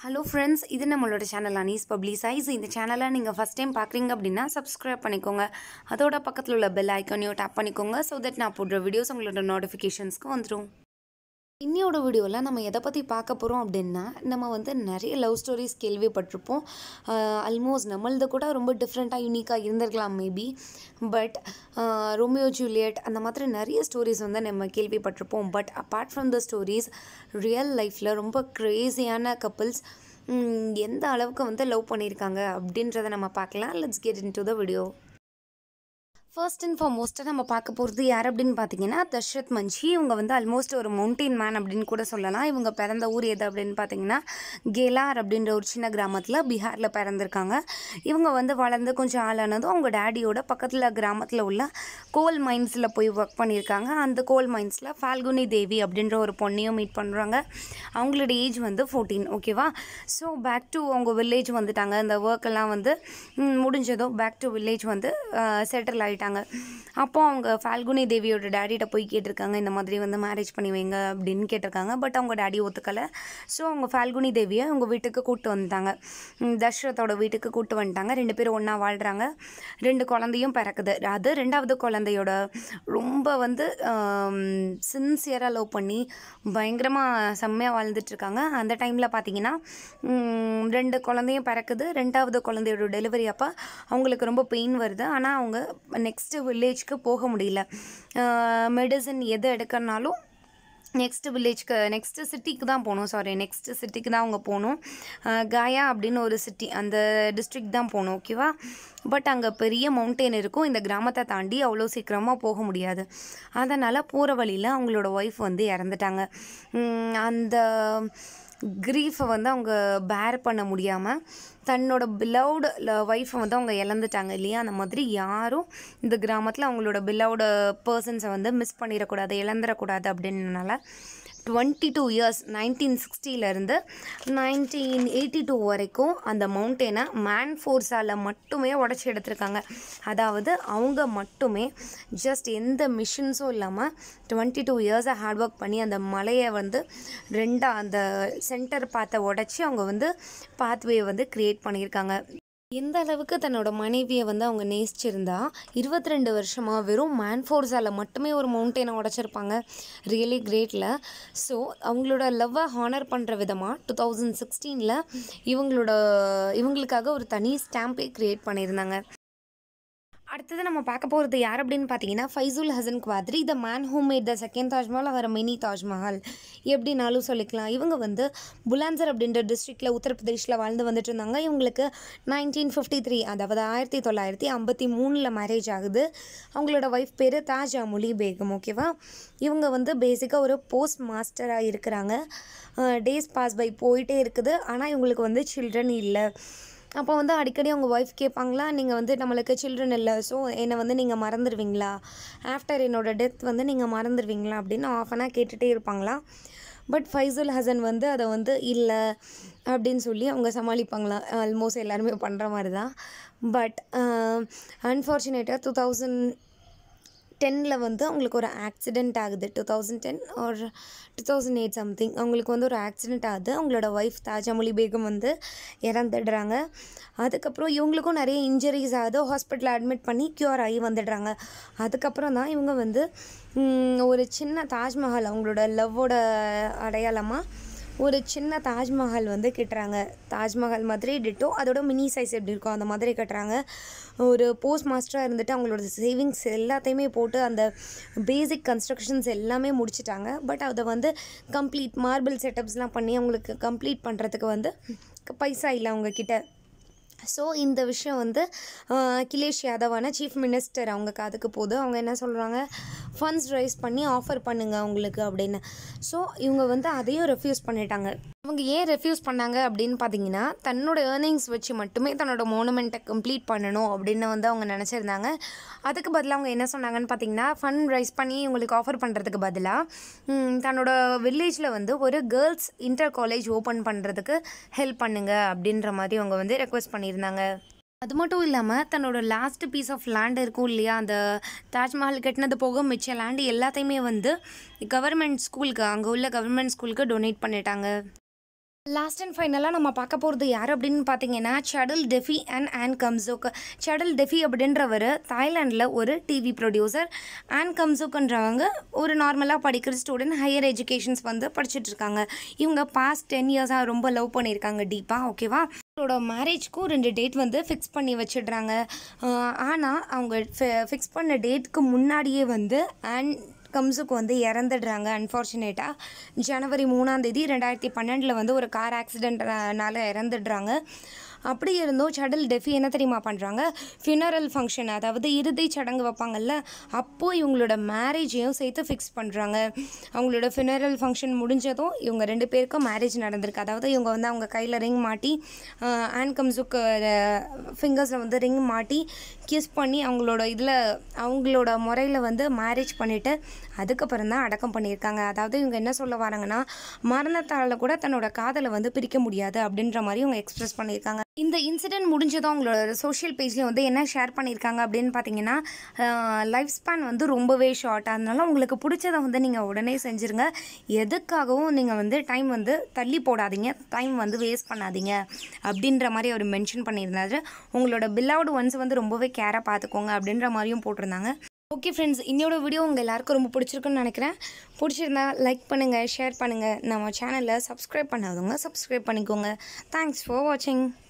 hello friends இது நம்மளோட channel Anees publicise இந்த சேனலை நீங்கள் ஃபஸ்ட் டைம் பார்க்குறீங்க அப்படின்னா சப்ஸ்கிரைப் பண்ணிக்கோங்க அதோட பக்கத்தில் உள்ள பெல் ஐக்கானையும் டேப் பண்ணிக்கோங்க ஸோ தட் நான் போடுற வீடியோஸ் உங்களோட நோட்டிஃபிகேஷன்ஸ்க்கு வந்துடும் இன்னையோட வீடியோவில் நம்ம எதை பற்றி பார்க்க போகிறோம் அப்படின்னா நம்ம வந்து நிறைய லவ் ஸ்டோரிஸ் கேள்விப்பட்டிருப்போம் ஆல்மோஸ்ட் நம்மளது கூட ரொம்ப டிஃப்ரெண்ட்டாக யூனிக்காக இருந்திருக்கலாம் மேபி பட் ரோமியோ ஜூலியட் அந்த மாதிரி நிறைய ஸ்டோரிஸ் வந்து நம்ம கேள்விப்பட்டிருப்போம் but apart from the stories real லைஃப்பில் ரொம்ப க்ரேஸியான கப்புள்ஸ் எந்த அளவுக்கு வந்து லவ் பண்ணியிருக்காங்க அப்படின்றத நம்ம பார்க்கலாம் let's get into the video first and ஃபார்மோஸ்ட்டாக நம்ம பார்க்க போகிறது யார் அப்படின்னு பார்த்தீங்கன்னா தஷ்ரத் மஞ்சி இவங்க வந்து ஆல்மோஸ்ட் ஒரு மவுண்டெயின் மேன் அப்படின்னு கூட சொல்லலாம் இவங்க பிறந்த ஊர் எது அப்படின்னு பார்த்தீங்கன்னா கேலார் அப்படின்ற ஒரு சின்ன கிராமத்தில் பீகாரில் பிறந்திருக்காங்க இவங்க வந்து வளர்ந்து கொஞ்சம் ஆளானதும் அவங்க டேடியோட பக்கத்தில் கிராமத்தில் உள்ள கோல் மைன்ஸில் போய் ஒர்க் பண்ணியிருக்காங்க அந்த கோல் மைன்ஸில் ஃபால்குனி தேவி அப்படின்ற ஒரு பொண்ணையும் மீட் பண்ணுறாங்க அவங்களோட ஏஜ் வந்து ஃபோர்டீன் ஓகேவா ஸோ பேக் டு அவங்க வில்லேஜ் வந்துட்டாங்க இந்த ஒர்க் எல்லாம் வந்து ம், முடிஞ்சதும் பேக் டு வில்லேஜ் வந்து செட்டில் ஆகிட்டாங்க அப்போ அவங்க ஃபால்குனி தேவியோட டேடிகிட்ட போய் கேட்டிருக்காங்க இந்த மாதிரி வந்து மேரேஜ் பண்ணி வைங்க அப்படின்னு கேட்டிருக்காங்க பட் அவங்க டேடி ஒத்துக்கலை ஸோ அவங்க ஃபால்குனி தேவியை அவங்க வீட்டுக்கு கூப்பிட்டு வந்துட்டாங்க ம், தஷ்ரத்தோட வீட்டுக்கு கூப்பிட்டு வந்துட்டாங்க ரெண்டு பேரும் ஒன்றா வாழ்கிறாங்க ரெண்டு குழந்தையும் பிறக்குது அது ரெண்டாவது குழந்தையோட ரொம்ப வந்து சின்சியராக லவ் பண்ணி பயங்கரமாக செம்மையாக வாழ்ந்துட்டு இருக்காங்க அந்த டைமில் பார்த்தீங்கன்னா ம், ரெண்டு குழந்தையும் பிறக்குது ரெண்டாவது குழந்தையோட டெலிவரி அப்போ அவங்களுக்கு ரொம்ப பெயின் வருது ஆனால் அவங்க நெக்ஸ்ட்டு வில்லேஜ்க்கு போக முடியல மெடிசன் எது எடுக்கறனாலும் நெக்ஸ்ட் வில்லேஜ்க்கு நெக்ஸ்ட்டு சிட்டிக்கு தான் போகணும் சாரி நெக்ஸ்ட் சிட்டிக்கு தான் அவங்க போகணும் அஹ் காயா அப்படின்னு ஒரு சிட்டி அந்த டிஸ்ட்ரிக்ட் தான் போகணும் ஓகேவா பட் அங்கே பெரிய மவுண்டெயின் இருக்கும் இந்த கிராமத்தை தாண்டி அவ்வளோ சீக்கிரமாக போக முடியாது அதனால் போகிற வழியில் அவங்களோட ஒய்ஃப் வந்து இறந்துட்டாங்க உம் அந்த க்ரீஃபை வந்து அவங்க பேர் பண்ண முடியாமல் தன்னோட பிலவுடு ஒய்ஃபை வந்து அவங்க இழந்துட்டாங்க இல்லையா அந்த மாதிரி யாரும் இந்த கிராமத்தில் அவங்களோட பிலவுடு பர்சன்ஸை வந்து மிஸ் பண்ணிடக்கூடாது இழந்துடக்கூடாது அப்படின்றனால டுவெண்ட்டி டூ இயர்ஸ் நைன்டீன் சிக்ஸ்டியிலேருந்து நைன்டீன் எயிட்டி டூ வரைக்கும் அந்த மவுண்டெயினை மேன் ஃபோர்ஸால் மட்டுமே உடச்சி எடுத்திருக்காங்க அதாவது அவங்க மட்டுமே ஜஸ்ட் எந்த மிஷின்ஸும் இல்லாமல் டுவெண்ட்டி டூ இயர்ஸை ஹார்ட் ஒர்க் பண்ணி அந்த மலையை வந்து ரெண்டாக அந்த சென்டர் பாத்தை உடச்சி அவங்க வந்து பாத்வே வந்து க்ரியேட் பண்ணியிருக்காங்க எந்த அளவுக்கு தன்னோட மனைவியை வந்து அவங்க நேசிச்சிருந்தா இருபத்தி ரெண்டு வருஷமாக வெறும் மேன் ஃபோர்ஸால் மட்டுமே ஒரு மவுண்டெயினை உடச்சிருப்பாங்க ரியலி கிரேட்டில் ஸோ அவங்களோட லவ்வை ஹானர் பண்ணுற விதமாக டூ தௌசண்ட் சிக்ஸ்டீனில் இவங்களோட இவங்களுக்காக ஒரு தனி ஸ்டாம்பே க்ரியேட் பண்ணியிருந்தாங்க அடுத்தது நம்ம பார்க்க போகிறது யார் அப்படின்னு பார்த்தீங்கன்னா Faizul Hasan Quadri the man who made the second Taj Mahal அவர் மினி தாஜ்மஹால் எப்படினாலும் சொல்லிக்கலாம் இவங்க வந்து புலான்சர் அப்படின்ற டிஸ்ட்ரிக்டில் உத்தரப்பிரதேஷில் வாழ்ந்து வந்துட்டு இருந்தாங்க இவங்களுக்கு நைன்டீன் ஃபிஃப்டி த்ரீ அதாவது ஆயிரத்தி தொள்ளாயிரத்தி ஐம்பத்தி மூணில் மேரேஜ் ஆகுது அவங்களோட ஒய்ஃப் பேர் தாஜ் அமுலி பேகம் ஓகேவா இவங்க வந்து பேசிக்காக ஒரு போஸ்ட் மாஸ்டராக இருக்கிறாங்க டேஸ் பாஸ் பை போயிட்டே இருக்குது ஆனால் இவங்களுக்கு வந்து சில்ட்ரன் இல்லை அப்போ வந்து அடிக்கடி அவங்க ஒய்ஃப் கேட்பாங்களா நீங்கள் வந்து நம்மளுக்கு சில்ட்ரன் இல்லை ஸோ என்னை வந்து நீங்கள் மறந்துடுவீங்களா ஆஃப்டர் என்னோட டெத் வந்து நீங்கள் மறந்துடுவீங்களா அப்படின்னு ஆஃப் அனாக கேட்டுகிட்டே இருப்பாங்களா பட் ஃபைசுல் ஹசன் வந்து அதை வந்து இல்லை அப்படின்னு சொல்லி அவங்க சமாளிப்பாங்களாம் ஆல்மோஸ்ட் எல்லாருமே பண்ணுற மாதிரி தான் பட் அன்ஃபார்ச்சுனேட்டாக டூ தௌசண்ட் டென்னில் வந்து அவங்களுக்கு ஒரு ஆக்சிடெண்ட் ஆகுது டூ தௌசண்ட் டென் ஒரு டூ தௌசண்ட் எயிட் சம்திங் அவங்களுக்கு வந்து ஒரு ஆக்சிடெண்ட் ஆகுது அவங்களோட ஒய்ஃப் தாஜாமொழி பேகம் வந்து இறந்துடுறாங்க அதுக்கப்புறம் இவங்களுக்கும் நிறைய இன்ஜுரிஸ் ஆகுது ஹாஸ்பிட்டலில் அட்மிட் பண்ணி க்யூர் ஆகி வந்துடுறாங்க அதுக்கப்புறம் தான் இவங்க வந்து ம், ஒரு சின்ன தாஜ்மஹால் அவங்களோட லவ்வோட அடையாளமாக ஒரு சின்ன தாஜ்மஹால் வந்து கட்டுறாங்க தாஜ்மஹால் மாதிரி டிட்டோ அதோட மினி சைஸ் எப்படி இருக்கும் அந்த மாதிரி கட்டுறாங்க ஒரு போஸ்ட் மாஸ்டராக இருந்துட்டு அவங்களோட சேவிங்ஸ் எல்லாத்தையுமே போட்டு அந்த பேசிக் கன்ஸ்ட்ரக்ஷன்ஸ் எல்லாமே முடிச்சிட்டாங்க பட் அதை வந்து கம்ப்ளீட் மார்பிள் செட்டப்ஸ்லாம் பண்ணி அவங்களுக்கு கம்ப்ளீட் பண்ணுறதுக்கு வந்து பைசா இல்லை அவங்கக்கிட்ட ஸோ இந்த விஷயம் வந்து ஆஹ், அகிலேஷ் யாதவான சீஃப் மினிஸ்டர் அவங்க காதுக்கு போகுது அவங்க என்ன சொல்கிறாங்க ஃபண்ட்ஸ் ரைஸ் பண்ணி ஆஃபர் பண்ணுங்க அவங்களுக்கு அப்படின்னு ஸோ இவங்க வந்து அதையும் ரெஃப்யூஸ் பண்ணிட்டாங்க அவங்க ஏன் ரெஃப்யூஸ் பண்ணாங்க அப்படின்னு பார்த்தீங்கன்னா தன்னோட ஏர்னிங்ஸ் வச்சு மட்டுமே தன்னோட மோனுமெண்ட்டை கம்ப்ளீட் பண்ணணும் அப்படின்னு வந்து அவங்க நினச்சிருந்தாங்க அதுக்கு பதிலாக அவங்க என்ன சொன்னாங்கன்னு பார்த்தீங்கன்னா ஃபண்ட் ரைஸ் பண்ணி இவங்களுக்கு ஆஃபர் பண்ணுறதுக்கு பதிலாக தன்னோட வில்லேஜில் வந்து ஒரு கேர்ள்ஸ் இன்டர் காலேஜ் ஓப்பன் பண்ணுறதுக்கு ஹெல்ப் பண்ணுங்க அப்படின்ற மாதிரி அவங்க வந்து ரெக்வஸ்ட் பண்ணியிருந்தாங்க அது மட்டும் இல்லாமல் தன்னோட லாஸ்ட் பீஸ் ஆஃப் லேண்ட் இருக்கும் இல்லையா அந்த தாஜ்மஹால் கட்டினது போக மிச்ச லேண்டு எல்லாத்தையுமே வந்து கவர்மெண்ட் ஸ்கூலுக்கு அங்கே உள்ள கவர்மெண்ட் ஸ்கூலுக்கு டொனேட் பண்ணிட்டாங்க லாஸ்ட் அண்ட் ஃபைனலாக நம்ம பார்க்க போகிறது யார் அப்படின்னு பார்த்தீங்கன்னா சடல் டெஃபி அண்ட் ஆன் கம்சுக் சடல் டெஃபி அப்படின்றவர் தாய்லாண்டில் ஒரு டிவி ப்ரொடியூசர் ஆன் கம்சுக்ன்றவங்க ஒரு நார்மலாக படிக்கிற ஸ்டூடெண்ட் ஹையர் எஜுகேஷன்ஸ் வந்து படிச்சுட்டு இருக்காங்க இவங்க பாஸ்ட் டென் இயர்ஸாக ரொம்ப லவ் பண்ணியிருக்காங்க டீப்பாக ஓகேவா அவங்களோட மேரேஜ்க்கும் ரெண்டு டேட் வந்து ஃபிக்ஸ் பண்ணி வச்சிடுறாங்க ஆனால் அவங்க ஃபிக்ஸ் பண்ண டேட்க்கு முன்னாடியே வந்து அண்ட் கம்ஸுக்கு வந்து இறந்துடுறாங்க அன்ஃபார்ச்சுனேட்டாக ஜனவரி மூணாம் தேதி ரெண்டாயிரத்தி பன்னெண்டில் வந்து ஒரு கார் ஆக்சிடென்ட்னால இறந்துடுறாங்க அப்படி இருந்தும் சடல் டெஃபி என்ன தெரியுமா பண்ணுறாங்க ஃபினரல் ஃபங்க்ஷன் அதாவது இறுதி சடங்கு வைப்பாங்கல்ல அப்போது இவங்களோட மேரேஜையும் சேர்த்து ஃபிக்ஸ் பண்ணுறாங்க அவங்களோட ஃபினரல் ஃபங்க்ஷன் முடிஞ்சதும் இவங்க ரெண்டு பேருக்கும் மேரேஜ் நடந்திருக்கு அதாவது இவங்க வந்து அவங்க கையில் ரிங் மாட்டி ஆன் கம்ஸுக்கு ஃபிங்கர்ஸில் வந்து ரிங் மாட்டி கிஸ் பண்ணி அவங்களோட இதில் அவங்களோட முறையில் வந்து மேரேஜ் பண்ணிவிட்டு அதுக்கப்புறம் தான் அடக்கம் பண்ணியிருக்காங்க அதாவது இவங்க என்ன சொல்ல வராங்கன்னா மரணத்தால் கூட தன்னோட காதலை வந்து பிரிக்க முடியாது அப்படின்ற மாதிரி இவங்க எக்ஸ்பிரஸ் பண்ணியிருக்காங்க இந்த இன்சிடென்ட் முடிஞ்சதும் அவங்களோட சோஷியல் பேஜ்லேயும் வந்து என்ன ஷேர் பண்ணியிருக்காங்க அப்படின்னு பார்த்தீங்கன்னா லைஃப் ஸ்பேன் வந்து ரொம்பவே ஷார்ட் அதனால உங்களுக்கு பிடிச்சதை வந்து நீங்கள் உடனே செஞ்சுருங்க எதுக்காகவும் நீங்கள் வந்து டைம் வந்து தள்ளி போடாதீங்க டைம் வந்து வேஸ்ட் பண்ணாதீங்க அப்படின்ற மாதிரி அவர் மென்ஷன் பண்ணியிருந்தாரு உங்களோட பில்லாவோட ஒன்ஸ் வந்து ரொம்பவே கேராக பார்த்துக்கோங்க அப்படின்ற மாதிரியும் போட்டிருந்தாங்க ஓகே ஃப்ரெண்ட்ஸ் இன்னோட வீடியோ உங்கள் எல்லாருக்கும் ரொம்ப பிடிச்சிருக்குன்னு நினைக்கிறேன் பிடிச்சிருந்தா லைக் பண்ணுங்கள் ஷேர் பண்ணுங்கள் நம்ம சேனலை சப்ஸ்கிரைப் பண்ணாதவங்க சப்ஸ்கிரைப் பண்ணிக்கோங்க தேங்க்ஸ் ஃபார் வாட்சிங்